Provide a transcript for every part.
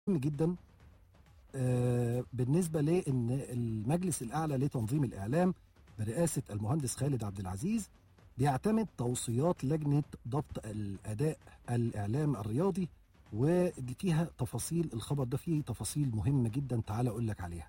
مهم جدا آه، بالنسبه لان المجلس الاعلى لتنظيم الاعلام برئاسه المهندس خالد عبد العزيز بيعتمد توصيات لجنه ضبط الاداء الاعلام الرياضي ودي فيها تفاصيل الخبر ده فيه تفاصيل مهمه جدا تعال اقول لك عليها.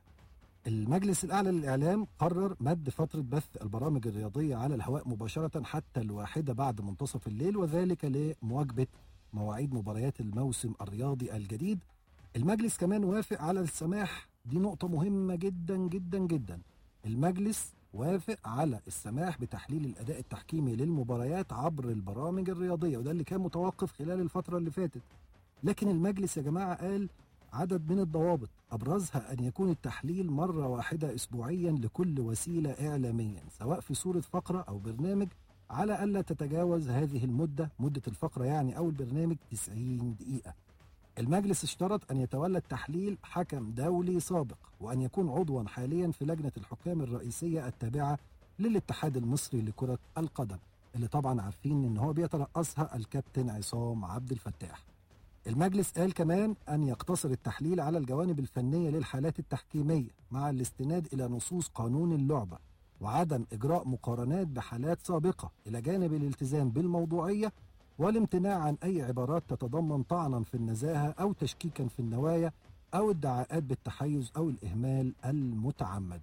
المجلس الاعلى للاعلام قرر مد فتره بث البرامج الرياضيه على الهواء مباشره حتى الواحده بعد منتصف الليل وذلك لمواجبه مواعيد مباريات الموسم الرياضي الجديد. المجلس كمان وافق على السماح دي نقطه مهمه جدا جدا جدا. المجلس وافق على السماح بتحليل الاداء التحكيمي للمباريات عبر البرامج الرياضيه وده اللي كان متوقف خلال الفتره اللي فاتت. لكن المجلس يا جماعه قال عدد من الضوابط ابرزها ان يكون التحليل مره واحده اسبوعيا لكل وسيله اعلاميا سواء في صوره فقره او برنامج على الا تتجاوز هذه المده مده الفقره يعني او البرنامج 90 دقيقه. المجلس اشترط ان يتولى التحليل حكم دولي سابق وان يكون عضوا حاليا في لجنه الحكام الرئيسيه التابعه للاتحاد المصري لكره القدم اللي طبعا عارفين ان هو بيترأسها الكابتن عصام عبد الفتاح. المجلس قال كمان أن يقتصر التحليل على الجوانب الفنية للحالات التحكيمية مع الاستناد إلى نصوص قانون اللعبة وعدم إجراء مقارنات بحالات سابقة إلى جانب الالتزام بالموضوعية والامتناع عن أي عبارات تتضمن طعنا في النزاهة أو تشكيكا في النوايا أو ادعاءات بالتحيز أو الإهمال المتعمد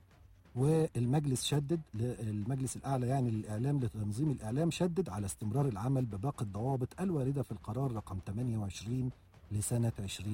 والمجلس شدد المجلس الأعلى يعني للإعلام لتنظيم الإعلام شدد على استمرار العمل بباقي الضوابط الواردة في القرار رقم 28 لسنة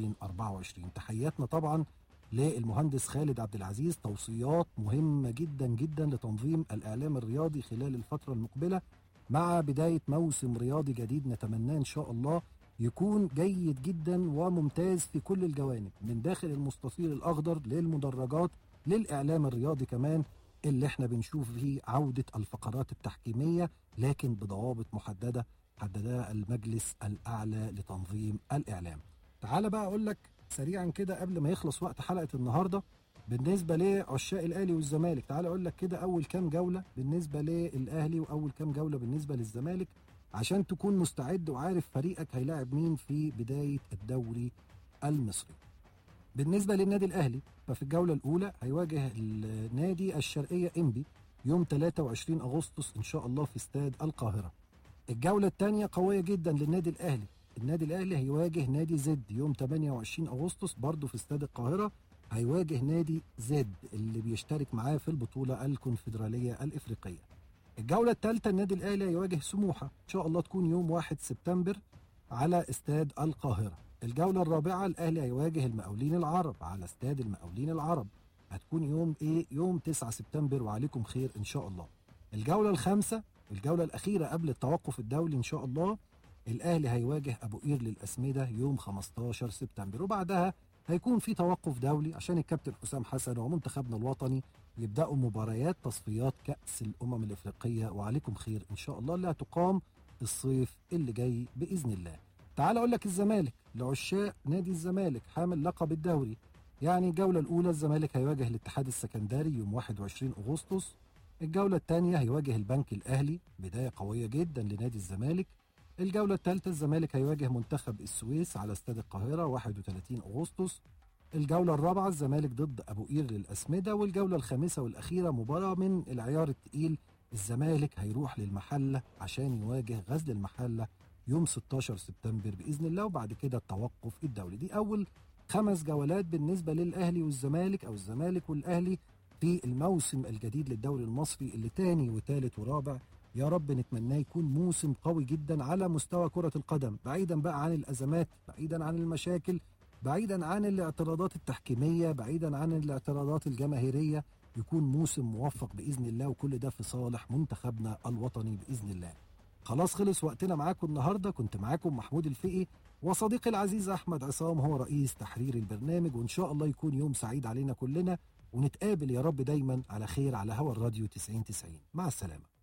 2024 تحياتنا طبعا للمهندس خالد عبد العزيز توصيات مهمة جدا جدا لتنظيم الإعلام الرياضي خلال الفترة المقبلة مع بداية موسم رياضي جديد نتمناه إن شاء الله يكون جيد جدا وممتاز في كل الجوانب من داخل المستطيل الأخضر للمدرجات للإعلام الرياضي كمان اللي احنا بنشوف فيه عودة الفقرات التحكيمية لكن بضوابط محددة حددها المجلس الأعلى لتنظيم الإعلام تعال بقى أقول لك سريعا كده قبل ما يخلص وقت حلقة النهاردة بالنسبة لعشاق الأهلي والزمالك تعال أقول لك كده أول كام جولة بالنسبة للأهلي وأول كام جولة بالنسبة للزمالك عشان تكون مستعد وعارف فريقك هيلاعب مين في بداية الدوري المصري بالنسبة للنادي الأهلي ففي الجولة الأولى هيواجه النادي الشرقية إنبي يوم 23 أغسطس إن شاء الله في استاد القاهرة الجولة الثانية قوية جدا للنادي الأهلي النادي الأهلي هيواجه نادي زد يوم 28 أغسطس برضه في استاد القاهرة هيواجه نادي زد اللي بيشترك معاه في البطولة الكونفدرالية الإفريقية الجولة الثالثة النادي الأهلي هيواجه سموحة إن شاء الله تكون يوم 1 سبتمبر على استاد القاهرة الجولة الرابعة الأهلي هيواجه المقاولين العرب على استاد المقاولين العرب هتكون يوم إيه؟ يوم 9 سبتمبر وعليكم خير إن شاء الله. الجولة الخامسة الجولة الأخيرة قبل التوقف الدولي إن شاء الله الأهلي هيواجه أبو قير للأسمدة يوم 15 سبتمبر وبعدها هيكون في توقف دولي عشان الكابتن حسام حسن ومنتخبنا الوطني يبدأوا مباريات تصفيات كأس الأمم الإفريقية وعليكم خير إن شاء الله اللي هتقام الصيف اللي جاي بإذن الله. تعال اقول لك الزمالك لعشاق نادي الزمالك حامل لقب الدوري يعني الجوله الاولى الزمالك هيواجه الاتحاد السكندري يوم 21 اغسطس الجوله الثانيه هيواجه البنك الاهلي بدايه قويه جدا لنادي الزمالك الجوله الثالثه الزمالك هيواجه منتخب السويس على استاد القاهره 31 اغسطس الجوله الرابعه الزمالك ضد ابو قير للاسمده والجوله الخامسه والاخيره مباراه من العيار الثقيل الزمالك هيروح للمحله عشان يواجه غزل المحله يوم 16 سبتمبر باذن الله وبعد كده التوقف الدولي دي اول خمس جولات بالنسبه للاهلي والزمالك او الزمالك والاهلي في الموسم الجديد للدوري المصري اللي تاني وتالت ورابع يا رب نتمناه يكون موسم قوي جدا على مستوى كرة القدم بعيدا بقى عن الأزمات بعيدا عن المشاكل بعيدا عن الاعتراضات التحكيمية بعيدا عن الاعتراضات الجماهيرية يكون موسم موفق بإذن الله وكل ده في صالح منتخبنا الوطني بإذن الله خلاص خلص وقتنا معاكم النهارده كنت معاكم محمود الفقي وصديقي العزيز احمد عصام هو رئيس تحرير البرنامج وان شاء الله يكون يوم سعيد علينا كلنا ونتقابل يا رب دايما على خير على هوا الراديو 90 90 مع السلامه